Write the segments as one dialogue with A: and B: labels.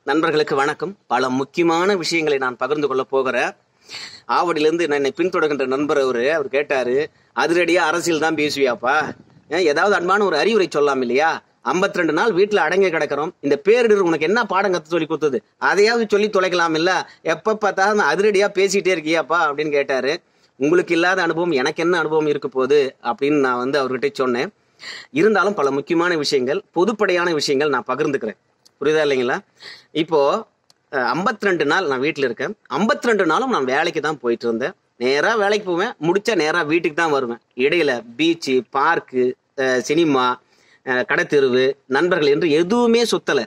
A: நண்பர்களுக்கு வணக்கம் பல முக்கியமான விஷயங்களை நான் பகிர்ந்து கொள்ள போகிறேன் ஆவடியிலேருந்து என்னை பின்தொடர்கின்ற நண்பர் அவரு அவர் கேட்டாரு அதிரடியா அரசியல் தான் பேசுவியாப்பா ஏன், ஏதாவது அன்பான ஒரு அறிவுரை சொல்லலாம் இல்லையா 52 ரெண்டு நாள் வீட்டுல அடங்கி கிடக்கிறோம் இந்த பேரிடர் உனக்கு என்ன பாடம் கத்து சொல்லி கொடுத்தது அதையாவது சொல்லி தொலைக்கலாம் இல்ல எப்ப பார்த்தாலும் அதிரடியா பேசிட்டே இருக்கியாப்பா அப்படின்னு கேட்டாரு உங்களுக்கு இல்லாத அனுபவம் எனக்கு என்ன அனுபவம் இருக்க போகுது அப்படின்னு நான் வந்து அவர்கிட்ட சொன்னேன் இருந்தாலும் பல முக்கியமான விஷயங்கள் பொதுப்படையான விஷயங்கள் நான் பகிர்ந்துக்கிறேன் புரியுதா இல்லைங்களா இப்போ ஐம்பத்தி ரெண்டு நாள் நான் வீட்டில் இருக்கேன் 52 ரெண்டு நாளும் நான் வேலைக்கு தான் போயிட்டு இருந்தேன் நேராக வேலைக்கு போவேன் முடிச்சா நேராக வீட்டுக்கு தான் வருவேன் இடையில பீச்சு பார்க்கு சினிமா கடைத்தெருவு நண்பர்கள் என்று எதுவுமே சுத்தலை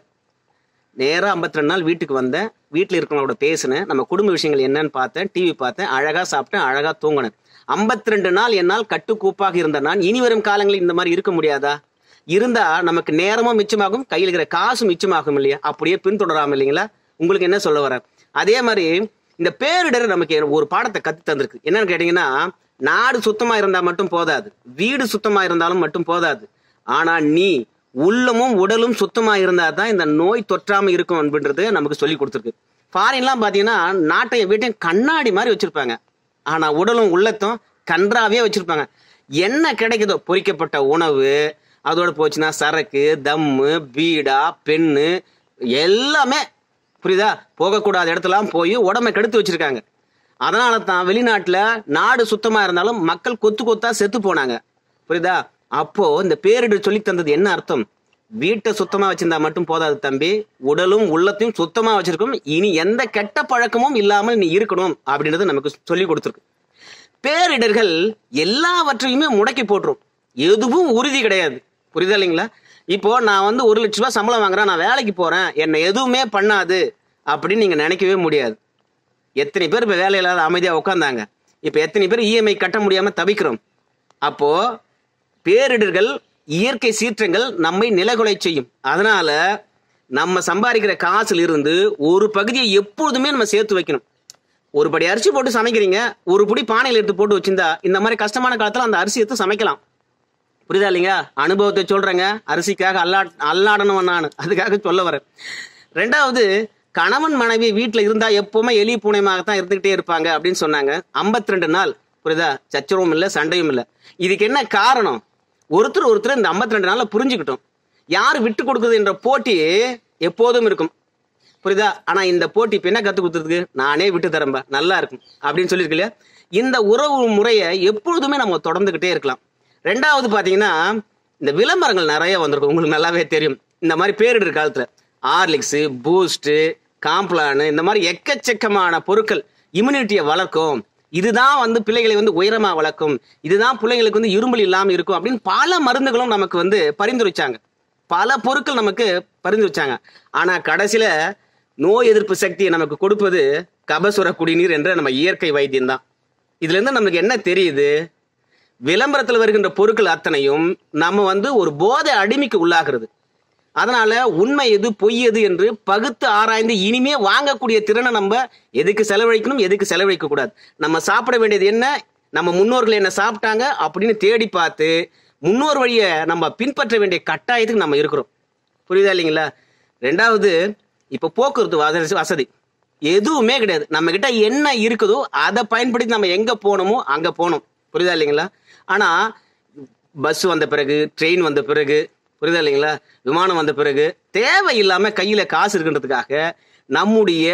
A: நேராக 52 ரெண்டு நாள் வீட்டுக்கு வந்தேன் வீட்டில் இருக்கிறவங்களோட பேசினேன் நம்ம குடும்ப விஷயங்கள் என்னன்னு பார்த்தேன் டிவி பார்த்தேன் அழகாக சாப்பிட்டேன் அழகாக தூங்கினேன் 52 ரெண்டு நாள் என்னால் கட்டுக்கூப்பாக இருந்த நான் இனி வரும் காலங்களில் இந்த மாதிரி இருக்க முடியாதா இருந்தா நமக்கு நேரமும் மிச்சமாகும் கையில் இருக்கிற காசும் மிச்சமாகும் இல்லையா அப்படியே பின்தொடராம இல்லைங்களா உங்களுக்கு என்ன சொல்ல வரேன் அதே மாதிரி இந்த பேரிடர் நமக்கு ஒரு பாடத்தை கத்து தந்திருக்கு என்னன்னு கேட்டீங்கன்னா நாடு சுத்தமா இருந்தா மட்டும் போதாது வீடு சுத்தமா இருந்தாலும் மட்டும் போதாது ஆனா நீ உள்ளமும் உடலும் சுத்தமா இருந்தா தான் இந்த நோய் தொற்றாம இருக்கும் அப்படின்றது நமக்கு சொல்லி கொடுத்துருக்கு ஃபாரின்லாம் பாத்தீங்கன்னா நாட்டையும் வீட்டையும் கண்ணாடி மாதிரி வச்சிருப்பாங்க ஆனா உடலும் உள்ளத்தும் கன்றாவே வச்சிருப்பாங்க என்ன கிடைக்குதோ பொரிக்கப்பட்ட உணவு அதோட போச்சுன்னா சரக்கு தம்மு பீடா பெண்ணு எல்லாமே புரியுதா போகக்கூடாத இடத்துலாம் போய் உடம்பை கெடுத்து வச்சிருக்காங்க அதனால தான் வெளிநாட்டுல நாடு சுத்தமா இருந்தாலும் மக்கள் கொத்து கொத்தா செத்து போனாங்க புரியுதா அப்போ இந்த பேரிடர் சொல்லி தந்தது என்ன அர்த்தம் வீட்டை சுத்தமா வச்சிருந்தா மட்டும் போதாது தம்பி உடலும் உள்ளத்தையும் சுத்தமா வச்சிருக்கும் இனி எந்த கெட்ட பழக்கமும் இல்லாமல் நீ இருக்கணும் அப்படின்றது நமக்கு சொல்லி கொடுத்துருக்கு பேரிடர்கள் எல்லாவற்றையுமே முடக்கி போட்டுரும் எதுவும் உறுதி கிடையாது புரியுதா இல்லைங்களா இப்போ நான் வந்து ஒரு லட்ச ரூபாய் சம்பளம் வாங்குறேன் நான் வேலைக்கு போறேன் என்னை எதுவுமே பண்ணாது அப்படின்னு நீங்க நினைக்கவே முடியாது எத்தனை பேர் இப்போ வேலை இல்லாத அமைதியாக உட்காந்தாங்க இப்போ எத்தனை பேர் இஎம்ஐ கட்ட முடியாம தவிக்கிறோம் அப்போ பேரிடர்கள் இயற்கை சீற்றங்கள் நம்மை நிலகுலை செய்யும் அதனால நம்ம சம்பாதிக்கிற காசுல இருந்து ஒரு பகுதியை எப்பொழுதுமே நம்ம சேர்த்து வைக்கணும் ஒரு படி அரிசி போட்டு சமைக்கிறீங்க ஒரு புடி பானையில் எடுத்து போட்டு வச்சிருந்தா இந்த மாதிரி கஷ்டமான காலத்துல அந்த அரிசி எடுத்து சமைக்கலாம் புரியுதா இல்லைங்க அனுபவத்தை சொல்றேங்க அரிசிக்காக அல்லா அல்லாடணும் நான் அதுக்காக சொல்ல வரேன் ரெண்டாவது கணவன் மனைவி வீட்டில் இருந்தா எப்பவுமே எலி பூனையமாகத்தான் இருந்துகிட்டே இருப்பாங்க அப்படின்னு சொன்னாங்க 52 ரெண்டு நாள் புரியுதா சச்சரவும் இல்லை சண்டையும் இல்லை இதுக்கு என்ன காரணம் ஒருத்தர் ஒருத்தர் இந்த 52 ரெண்டு நாள்ல புரிஞ்சுக்கிட்டோம் யார் விட்டு கொடுக்குது என்ற போட்டி எப்போதும் இருக்கும் புரியுதா ஆனா இந்த போட்டி இப்ப என்ன கத்து கொடுத்துருக்கு நானே விட்டு தரம்பா நல்லா இருக்கும் அப்படின்னு சொல்லியிருக்கு இல்லையா இந்த உறவு முறையை எப்பொழுதுமே நம்ம தொடர்ந்துகிட்டே இருக்கலாம் ரெண்டாவது பாத்தீங்கன்னா இந்த விளம்பரங்கள் நிறைய வந்திருக்கும் உங்களுக்கு நல்லாவே தெரியும் இந்த மாதிரி பேரிடர் காலத்துல ஹார்லிக்ஸ் பூஸ்ட் காம்ப்ளான் இந்த மாதிரி எக்கச்சக்கமான பொருட்கள் இம்யூனிட்டியை வளர்க்கும் இதுதான் வந்து பிள்ளைகளை வந்து உயரமா வளர்க்கும் இதுதான் பிள்ளைங்களுக்கு வந்து இருமல் இல்லாம இருக்கும் அப்படின்னு பல மருந்துகளும் நமக்கு வந்து பரிந்துரைச்சாங்க பல பொருட்கள் நமக்கு பரிந்துரைச்சாங்க ஆனா கடைசியில நோய் எதிர்ப்பு சக்தியை நமக்கு கொடுப்பது கபசுர குடிநீர் என்ற நம்ம இயற்கை வைத்தியம் தான் இதுல இருந்து நமக்கு என்ன தெரியுது விளம்பரத்தில் வருகின்ற பொருட்கள் அத்தனையும் நம்ம வந்து ஒரு போதை அடிமைக்கு உள்ளாகிறது அதனால உண்மை எது பொய் எது என்று பகுத்து ஆராய்ந்து இனிமே வாங்கக்கூடிய திறனை நம்ம எதுக்கு செலவழிக்கணும் எதுக்கு செலவழிக்க கூடாது நம்ம சாப்பிட வேண்டியது என்ன நம்ம முன்னோர்கள் என்ன சாப்பிட்டாங்க அப்படின்னு தேடி பார்த்து முன்னோர் வழியை நம்ம பின்பற்ற வேண்டிய கட்டாயத்துக்கு நம்ம இருக்கிறோம் புரியுதா இல்லைங்களா ரெண்டாவது இப்ப போக்குவரத்து வசதி வசதி எதுவுமே கிடையாது நம்ம கிட்ட என்ன இருக்குதோ அதை பயன்படுத்தி நம்ம எங்க போகணுமோ அங்க போகணும் புரியுதா இல்லைங்களா ஆனா பஸ் வந்த பிறகு ட்ரெயின் வந்த பிறகு புரியுதா இல்லைங்களா விமானம் வந்த பிறகு தேவையில்லாம கையில காசு இருக்குன்றதுக்காக நம்முடைய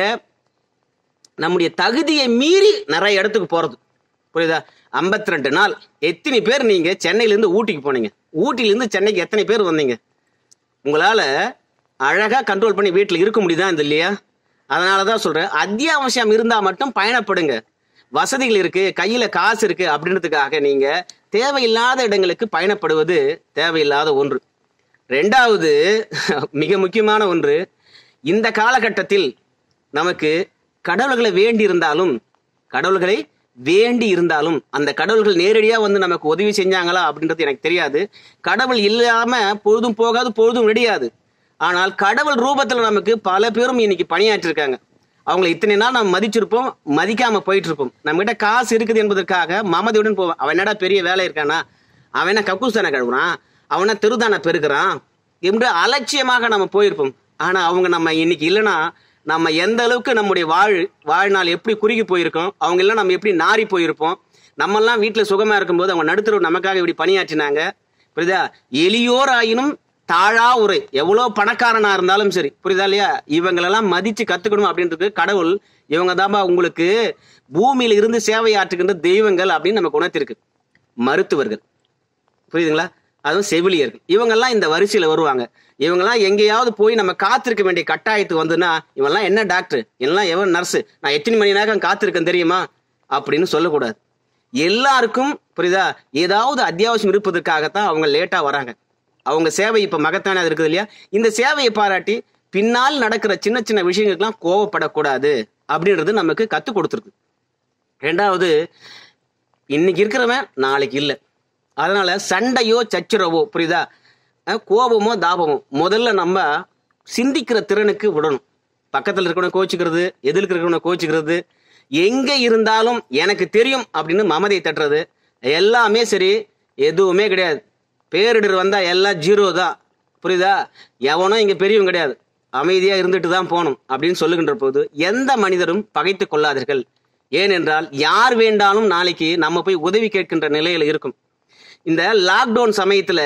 A: நம்முடைய தகுதியை மீறி நிறைய இடத்துக்கு போறது புரியுதா 52 ரெண்டு நாள் எத்தனை பேர் நீங்க சென்னையில இருந்து ஊட்டிக்கு போனீங்க ஊட்டில இருந்து சென்னைக்கு எத்தனை பேர் வந்தீங்க உங்களால அழகா கண்ட்ரோல் பண்ணி வீட்டில் இருக்க முடியுதா இந்த இல்லையா அதனால தான் சொல்றேன் அத்தியாவசியம் இருந்தா மட்டும் பயணப்படுங்க வசதிகள் இருக்கு கையில காசு இருக்கு அப்படின்றதுக்காக நீங்க தேவையில்லாத இடங்களுக்கு பயணப்படுவது தேவையில்லாத ஒன்று ரெண்டாவது மிக முக்கியமான ஒன்று இந்த காலகட்டத்தில் நமக்கு கடவுள்களை வேண்டி இருந்தாலும் கடவுள்களை வேண்டி இருந்தாலும் அந்த கடவுள்கள் நேரடியா வந்து நமக்கு உதவி செஞ்சாங்களா அப்படின்றது எனக்கு தெரியாது கடவுள் இல்லாம பொழுதும் போகாது பொழுதும் விடியாது ஆனால் கடவுள் ரூபத்துல நமக்கு பல பேரும் இன்னைக்கு பணியாற்றிருக்காங்க அவங்களை இத்தனை நாள் நம்ம மதிச்சிருப்போம் மதிக்காம போயிட்டு இருப்போம் நம்ம கிட்ட காசு இருக்குது என்பதற்காக மமதியுடன் போவோம் அவன் என்னடா பெரிய வேலை இருக்கானா அவன் என்ன கக்கூஸ் தானே கழுவுறான் அவனை தெருதானே பெருக்கிறான் என்று அலட்சியமாக நம்ம போயிருப்போம் ஆனா அவங்க நம்ம இன்னைக்கு இல்லைன்னா நம்ம எந்த அளவுக்கு நம்முடைய வாழ் வாழ்நாள் எப்படி குறுகி போயிருக்கோம் அவங்க எல்லாம் நம்ம எப்படி நாறி போயிருப்போம் நம்மெல்லாம் வீட்டுல சுகமா இருக்கும்போது அவங்க நடுத்தரவு நமக்காக இப்படி பணியாற்றினாங்க புரியுதா எளியோர் ஆயினும் தாழா உரை எவ்வளவு பணக்காரனா இருந்தாலும் சரி புரியுதா இல்லையா இவங்களெல்லாம் மதிச்சு கத்துக்கணும் அப்படின்றது கடவுள் இவங்க தான்பா உங்களுக்கு பூமியில இருந்து சேவையாற்றுகின்ற தெய்வங்கள் அப்படின்னு நமக்கு உணர்த்திருக்கு மருத்துவர்கள் புரியுதுங்களா அதுவும் செவிலியர்கள் இவங்கெல்லாம் இந்த வரிசையில வருவாங்க இவங்கெல்லாம் எங்கேயாவது போய் நம்ம காத்திருக்க வேண்டிய கட்டாயத்துக்கு வந்துன்னா இவெல்லாம் என்ன டாக்டர் எல்லாம் எவன் நர்ஸ் நான் எத்தனை மணி நேரம் காத்திருக்கேன் தெரியுமா அப்படின்னு சொல்லக்கூடாது எல்லாருக்கும் புரியுதா ஏதாவது அத்தியாவசியம் இருப்பதற்காகத்தான் அவங்க லேட்டா வராங்க அவங்க சேவை இப்ப மகத்தானது இருக்குது இல்லையா இந்த சேவையை பாராட்டி பின்னால் நடக்கிற சின்ன சின்ன விஷயங்களுக்கெல்லாம் கோவப்படக்கூடாது அப்படின்றது நமக்கு கத்துக் கொடுத்துருக்கு ரெண்டாவது இன்னைக்கு இருக்கிறவன் நாளைக்கு இல்லை அதனால சண்டையோ சச்சரவோ புரியுதா அஹ் கோபமோ தாபமோ முதல்ல நம்ம சிந்திக்கிற திறனுக்கு விடணும் பக்கத்தில் இருக்கிறவனை கோச்சிக்கிறது எதிர்க்க இருக்கிறவனை கோச்சிக்கிறது எங்க இருந்தாலும் எனக்கு தெரியும் அப்படின்னு மமதையை தட்டுறது எல்லாமே சரி எதுவுமே கிடையாது பேரிடர் வந்தா எல்லாம் ஜீரோ தான் புரியுதா எவனும் இங்க பெரியவன் கிடையாது அமைதியா இருந்துட்டு தான் போகணும் அப்படின்னு சொல்லுகின்ற போது எந்த மனிதரும் பகைத்து கொள்ளாதீர்கள் ஏனென்றால் யார் வேண்டாலும் நாளைக்கு நம்ம போய் உதவி கேட்கின்ற நிலையில இருக்கும் இந்த லாக்டவுன் சமயத்துல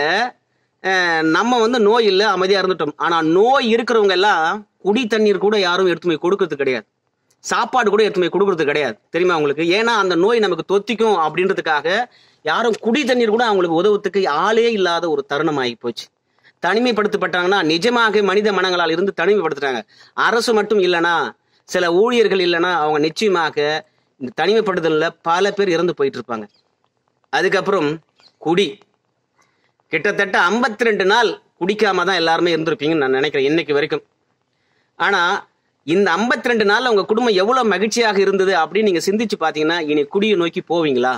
A: அஹ், நம்ம வந்து நோய் இல்லை அமைதியா இருந்துட்டோம் ஆனா நோய் இருக்கிறவங்க எல்லாம் குடி தண்ணீர் கூட யாரும் எடுத்து போய் கொடுக்கறது கிடையாது சாப்பாடு கூட எடுத்து போய் கொடுக்கறது கிடையாது தெரியுமா உங்களுக்கு ஏன்னா அந்த நோய் நமக்கு தொத்திக்கும் அப்படின்றதுக்காக யாரும் குடி தண்ணீர் கூட அவங்களுக்கு உதவுறதுக்கு ஆளே இல்லாத ஒரு தருணம் ஆகி போச்சு தனிமைப்படுத்தப்பட்டாங்கன்னா நிஜமாக மனித மனங்களால் இருந்து தனிமைப்படுத்துறாங்க அரசு மட்டும் இல்லைன்னா சில ஊழியர்கள் இல்லைன்னா அவங்க நிச்சயமாக இந்த தனிமைப்படுத்தல பல பேர் இறந்து போயிட்டு இருப்பாங்க அதுக்கப்புறம் குடி கிட்டத்தட்ட 52 ரெண்டு நாள் குடிக்காம தான் எல்லாருமே இருந்திருப்பீங்கன்னு நான் நினைக்கிறேன் இன்னைக்கு வரைக்கும் ஆனா இந்த 52 ரெண்டு நாள்ல உங்க குடும்பம் எவ்வளவு மகிழ்ச்சியாக இருந்தது அப்படின்னு நீங்க சிந்திச்சு பாத்தீங்கன்னா இனி குடியை நோக்கி போவீங்களா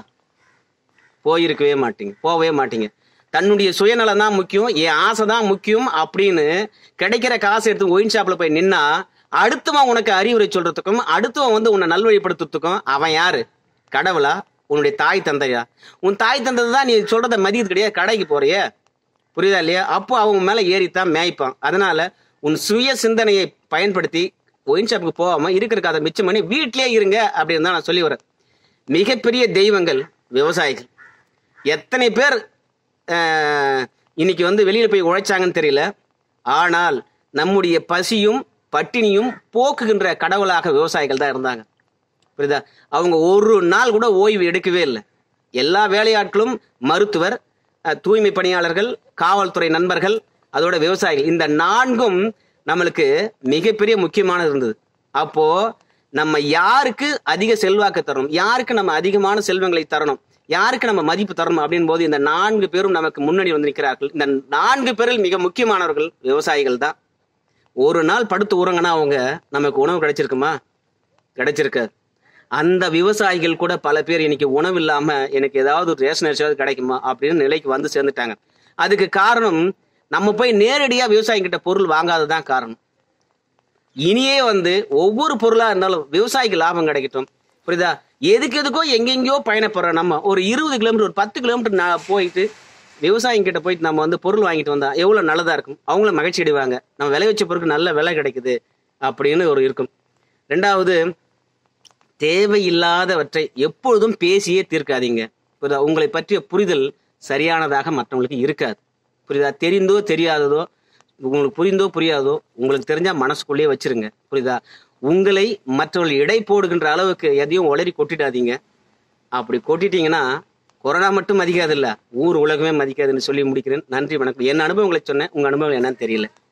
A: போயிருக்கவே மாட்டீங்க போகவே மாட்டீங்க தன்னுடைய சுயநலம் தான் முக்கியம் என் ஆசை தான் முக்கியம் அப்படின்னு கிடைக்கிற காசை எடுத்து ஒயின் ஷாப்ல போய் நின்னா அடுத்தவன் உனக்கு அறிவுரை சொல்றதுக்கும் அடுத்தவன் வந்து உன்னை நல்வழிப்படுத்துறதுக்கும் அவன் யாரு கடவுளா உன்னுடைய தாய் தந்தையா உன் தாய் தந்தை தான் நீ சொல்றத மதியது கிடையாது கடைக்கு போறியே புரியுதா இல்லையா அப்போ அவங்க மேல ஏறித்தான் மேய்ப்பான் அதனால உன் சுய சிந்தனையை பயன்படுத்தி ஒயின் ஷாப்புக்கு போகாம இருக்கிற கதை மிச்சம் பண்ணி வீட்டிலேயே இருங்க அப்படின்னு தான் நான் சொல்லி வரேன் மிகப்பெரிய தெய்வங்கள் விவசாயிகள் எத்தனை பேர் அஹ், இன்னைக்கு வந்து வெளியில போய் உழைச்சாங்கன்னு தெரியல ஆனால் நம்முடைய பசியும் பட்டினியும் போக்குகின்ற கடவுளாக விவசாயிகள் தான் இருந்தாங்க புரியுதா அவங்க ஒரு நாள் கூட ஓய்வு எடுக்கவே இல்லை எல்லா வேலையாட்களும் மருத்துவர் அஹ், தூய்மை பணியாளர்கள் காவல்துறை நண்பர்கள் அதோட விவசாயிகள் இந்த நான்கும் நம்மளுக்கு மிகப்பெரிய முக்கியமானது இருந்தது அப்போ நம்ம யாருக்கு அதிக செல்வாக்கு தரணும் யாருக்கு நம்ம அதிகமான செல்வங்களை தரணும் யாருக்கு நம்ம மதிப்பு தரணும் அப்படின் போது இந்த நான்கு பேரும் நமக்கு முன்னணி வந்து நிற்கிறார்கள் இந்த நான்கு பேரில் மிக முக்கியமானவர்கள் விவசாயிகள் தான் ஒரு நாள் படுத்து உறங்கினா அவங்க நமக்கு உணவு கிடைச்சிருக்குமா கிடைச்சிருக்காது அந்த விவசாயிகள் கூட பல பேர் இன்னைக்கு உணவு இல்லாம எனக்கு ஏதாவது ஒரு ரேஷன் அரிசியாவது கிடைக்குமா அப்படின்னு நிலைக்கு வந்து சேர்ந்துட்டாங்க அதுக்கு காரணம் நம்ம போய் நேரடியா விவசாயிகிட்ட பொருள் வாங்காததான் காரணம் இனியே வந்து ஒவ்வொரு பொருளா இருந்தாலும் விவசாயிக்கு லாபம் கிடைக்கட்டும் புரியுதா எதுக்கு எதுக்கோ எங்கெங்கயோ பயணப்படுறோம் நம்ம ஒரு இருபது கிலோமீட்டர் ஒரு பத்து கிலோமீட்டர் நான் போயிட்டு விவசாயிங்க கிட்ட போயிட்டு நம்ம வந்து பொருள் வாங்கிட்டு வந்தா எவ்வளவு நல்லதா இருக்கும் அவங்களும் மகிழ்ச்சி அடைவாங்க நம்ம விலை வச்ச பொருளுக்கு நல்ல விலை கிடைக்குது அப்படின்னு ஒரு இருக்கும் ரெண்டாவது தேவையில்லாதவற்றை எப்பொழுதும் பேசியே தீர்க்காதீங்க புரியுதா உங்களை பற்றிய புரிதல் சரியானதாக மற்றவங்களுக்கு இருக்காது புரியுதா தெரிந்தோ தெரியாததோ உங்களுக்கு புரிந்தோ புரியாதோ உங்களுக்கு தெரிஞ்சா மனசுக்குள்ளேயே வச்சிருங்க புரியுதா உங்களை மற்றவர்கள் எடை போடுகின்ற அளவுக்கு எதையும் உளறி கொட்டிடாதீங்க அப்படி கொட்டிட்டீங்கன்னா கொரோனா மட்டும் மதிக்காது இல்ல ஊர் உலகமே மதிக்காதுன்னு சொல்லி முடிக்கிறேன் நன்றி வணக்கம் என் அனுபவங்களை சொன்னேன் உங்க அனுபவம் என்னன்னு தெரியல